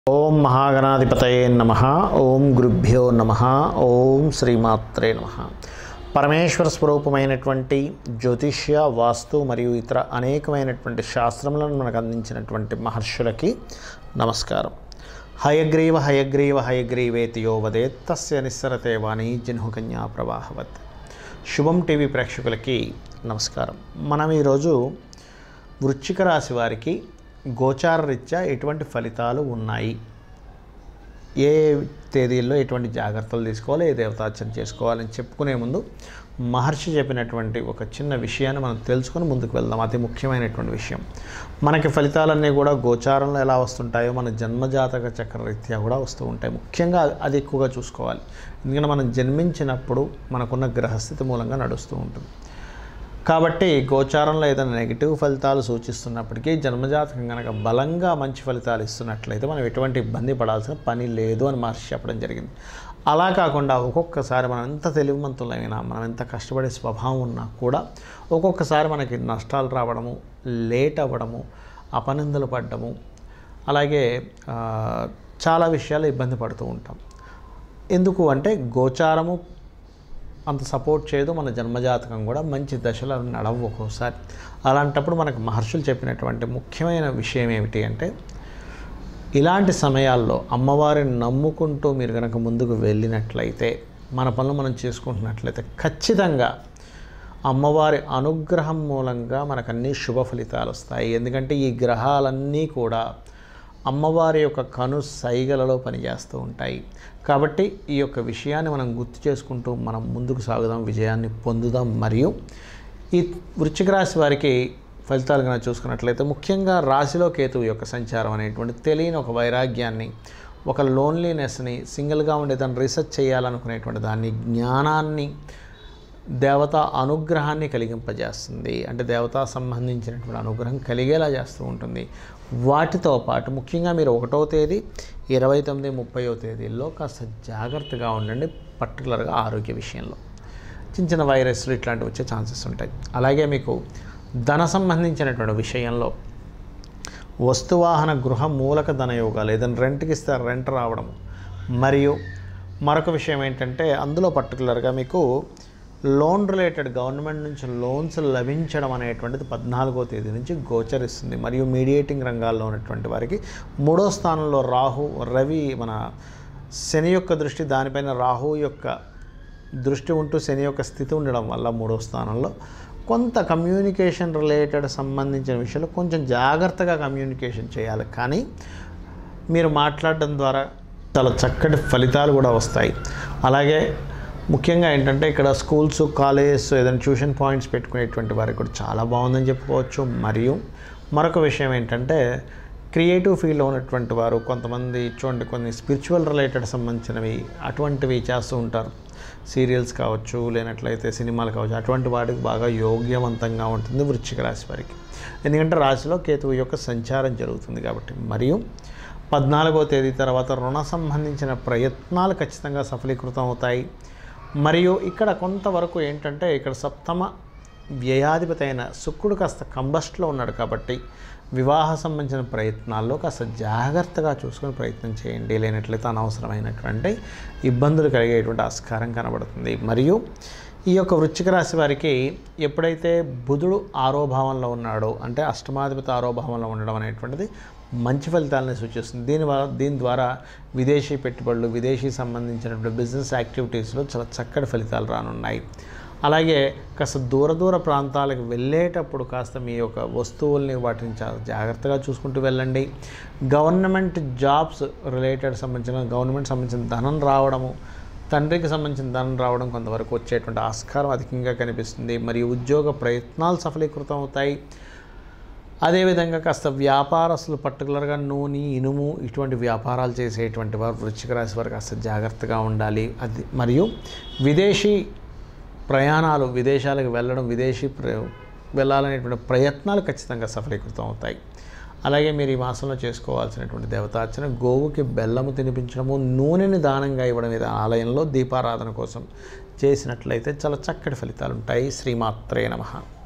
ఓం మహాగణాధిపతయే నమ ఓం గురుభ్యో నమ ఓం శ్రీమాత్రే నమ పరమేశ్వర స్వరూపమైనటువంటి జ్యోతిష్య వాస్తు మరియు ఇతర అనేకమైనటువంటి శాస్త్రములను మనకు అందించినటువంటి మహర్షులకి నమస్కారం హయగ్రీవ హయగ్రీవ హయగ్రీవేతి యో వదేత్ తస్య నిస్సరతే వాణి జన్హుకన్యా ప్రవాహవత్ శుభం టీవీ ప్రేక్షకులకి నమస్కారం మనం ఈరోజు వృశ్చిక రాశి వారికి గోచార రీత్యా ఎటువంటి ఫలితాలు ఉన్నాయి ఏ తేదీల్లో ఎటువంటి జాగ్రత్తలు తీసుకోవాలి ఏ దేవతార్చన చేసుకోవాలని చెప్పుకునే ముందు మహర్షి చెప్పినటువంటి ఒక చిన్న విషయాన్ని మనం తెలుసుకొని ముందుకు వెళ్దాం అతి ముఖ్యమైనటువంటి విషయం మనకి ఫలితాలన్నీ కూడా గోచారంలో ఎలా వస్తుంటాయో మన జన్మజాతక చక్రరీత్యా కూడా వస్తూ ఉంటాయి ముఖ్యంగా అది ఎక్కువగా చూసుకోవాలి ఎందుకంటే మనం జన్మించినప్పుడు మనకున్న గ్రహస్థితి మూలంగా నడుస్తూ ఉంటుంది కాబట్టి గోచారంలో ఏదైనా నెగిటివ్ ఫలితాలు సూచిస్తున్నప్పటికీ జన్మజాతకం కనుక బలంగా మంచి ఫలితాలు ఇస్తున్నట్లయితే మనం ఎటువంటి ఇబ్బంది పడాల్సిన పని లేదు అని మహర్షి చెప్పడం జరిగింది అలా కాకుండా ఒక్కొక్కసారి మనం ఎంత తెలివిమంతులైనా మనం ఎంత కష్టపడే స్వభావం ఉన్నా కూడా ఒక్కొక్కసారి మనకి నష్టాలు రావడము లేట్ అవ్వడము అపనిందలు పడ్డము అలాగే ఆ, చాలా విషయాలు ఇబ్బంది పడుతూ ఉంటాం ఎందుకు అంటే గోచారము అంత సపోర్ట్ చేయదు మన జన్మజాతకం కూడా మంచి దశలో నడవు ఒక్కోసారి అలాంటప్పుడు మనకు మహర్షులు చెప్పినటువంటి ముఖ్యమైన విషయం ఏమిటి అంటే ఇలాంటి సమయాల్లో అమ్మవారిని నమ్ముకుంటూ మీరు కనుక ముందుకు వెళ్ళినట్లయితే మన పనులు మనం చేసుకుంటున్నట్లయితే ఖచ్చితంగా అమ్మవారి అనుగ్రహం మూలంగా మనకు అన్ని శుభ ఫలితాలు వస్తాయి ఎందుకంటే ఈ గ్రహాలన్నీ కూడా అమ్మవారి యొక్క కను సైగలలో పనిచేస్తూ ఉంటాయి కాబట్టి ఈ యొక్క విషయాన్ని మనం గుర్తు చేసుకుంటూ మనం ముందుకు సాగుదాం విజయాన్ని పొందుదాం మరియు ఈ వృశ్చిక రాశి వారికి ఫలితాలు కనుక చూసుకున్నట్లయితే ముఖ్యంగా రాశిలో కేతువు యొక్క సంచారం అనేటువంటి తెలియని ఒక వైరాగ్యాన్ని ఒక లోన్లీనెస్ని సింగిల్గా ఉండే దాన్ని రీసెర్చ్ చేయాలనుకునేటువంటి దాన్ని జ్ఞానాన్ని దేవత అనుగ్రహాన్ని కలిగింపజేస్తుంది అంటే దేవతా సంబంధించినటువంటి అనుగ్రహం కలిగేలా చేస్తూ ఉంటుంది వాటితో పాటు ముఖ్యంగా మీరు ఒకటో తేదీ ఇరవై తొమ్మిది ముప్పయో తేదీల్లో కాస్త జాగ్రత్తగా ఉండండి పర్టికులర్గా ఆరోగ్య విషయంలో చిన్న చిన్న వైరస్లు ఇట్లాంటివి వచ్చే ఛాన్సెస్ ఉంటాయి అలాగే మీకు ధన సంబంధించినటువంటి విషయంలో వస్తువాహన గృహ మూలక ధనయోగాలు ఏదైనా రెంట్కి ఇస్తే రెంట్ రావడం మరియు మరొక విషయం ఏంటంటే అందులో పర్టికులర్గా మీకు లోన్ రిలేటెడ్ గవర్నమెంట్ నుంచి లోన్స్ లభించడం అనేటువంటిది పద్నాలుగో తేదీ నుంచి గోచరిస్తుంది మరియు మీడియేటింగ్ రంగాల్లో ఉన్నటువంటి వారికి మూడో స్థానంలో రాహు రవి మన శని యొక్క దృష్టి దానిపైన రాహు యొక్క దృష్టి ఉంటూ శని యొక్క స్థితి ఉండడం వల్ల మూడో స్థానంలో కొంత కమ్యూనికేషన్ రిలేటెడ్ సంబంధించిన విషయాలు కొంచెం జాగ్రత్తగా కమ్యూనికేషన్ చేయాలి కానీ మీరు మాట్లాడడం ద్వారా చాలా చక్కటి ఫలితాలు కూడా వస్తాయి అలాగే ముఖ్యంగా ఏంటంటే ఇక్కడ స్కూల్స్ కాలేజెస్ ఏదైనా ట్యూషన్ పాయింట్స్ పెట్టుకునేటువంటి వారికి కూడా చాలా బాగుందని చెప్పుకోవచ్చు మరియు మరొక విషయం ఏంటంటే క్రియేటివ్ ఫీల్డ్లో ఉన్నటువంటి వారు కొంతమంది చూడండి కొన్ని స్పిరిచువల్ రిలేటెడ్ సంబంధించినవి అటువంటివి చేస్తూ ఉంటారు సీరియల్స్ కావచ్చు లేనట్లయితే సినిమాలు కావచ్చు అటువంటి వాటికి బాగా యోగ్యవంతంగా ఉంటుంది వృశ్చిక రాశి వారికి ఎందుకంటే రాశిలో కేతువు యొక్క సంచారం జరుగుతుంది కాబట్టి మరియు పద్నాలుగో తేదీ తర్వాత రుణ సంబంధించిన ప్రయత్నాలు ఖచ్చితంగా సఫలీకృతం అవుతాయి మరియు ఇక్కడ కొంతవరకు ఏంటంటే ఇక్కడ సప్తమ వ్యయాధిపతి అయిన శుక్రుడు కాస్త కంబస్ట్లో ఉన్నాడు కాబట్టి వివాహ సంబంధించిన ప్రయత్నాల్లో కాస్త జాగ్రత్తగా చూసుకొని ప్రయత్నం చేయండి లేనట్లయితే అనవసరమైనటువంటి ఇబ్బందులు కలిగేటువంటి ఆస్కారం కనబడుతుంది మరియు ఈ యొక్క వృశ్చిక రాశి వారికి ఎప్పుడైతే బుధుడు ఆరోభావంలో ఉన్నాడో అంటే అష్టమాధిపతి ఆరోభావంలో ఉండడం అనేటువంటిది మంచి ఫలితాలను సూచిస్తుంది దీని వల్ల దీని ద్వారా విదేశీ పెట్టుబడులు విదేశీ సంబంధించినటువంటి బిజినెస్ యాక్టివిటీస్లో చాలా చక్కటి ఫలితాలు రానున్నాయి అలాగే కాస్త దూర దూర ప్రాంతాలకు వెళ్ళేటప్పుడు కాస్త మీ యొక్క వస్తువుల్ని వాటిని చాలా జాగ్రత్తగా చూసుకుంటూ వెళ్ళండి గవర్నమెంట్ జాబ్స్ రిలేటెడ్ సంబంధించిన గవర్నమెంట్ సంబంధించిన ధనం రావడము తండ్రికి సంబంధించిన ధనం రావడం కొంతవరకు వచ్చేటువంటి ఆస్కారం అధికంగా కనిపిస్తుంది మరియు ఉద్యోగ ప్రయత్నాలు సఫలీకృతం అవుతాయి అదేవిధంగా కాస్త వ్యాపారస్తులు పర్టికులర్గా నూనె ఇనుము ఇటువంటి వ్యాపారాలు చేసేటువంటి వారు వృశ్చిక రాశి వారు కాస్త జాగ్రత్తగా ఉండాలి అది మరియు విదేశీ ప్రయాణాలు విదేశాలకు వెళ్ళడం విదేశీ ప్ర వెళ్ళాలనేటువంటి ప్రయత్నాలు ఖచ్చితంగా సఫలీకృతం అవుతాయి అలాగే మీరు ఈ మాసంలో చేసుకోవాల్సినటువంటి దేవతార్చన గోవుకి బెల్లము తినిపించడము నూనెని దానంగా ఇవ్వడం ఇది ఆలయంలో దీపారాధన కోసం చేసినట్లయితే చాలా చక్కటి ఫలితాలు ఉంటాయి శ్రీమాత్రే నమః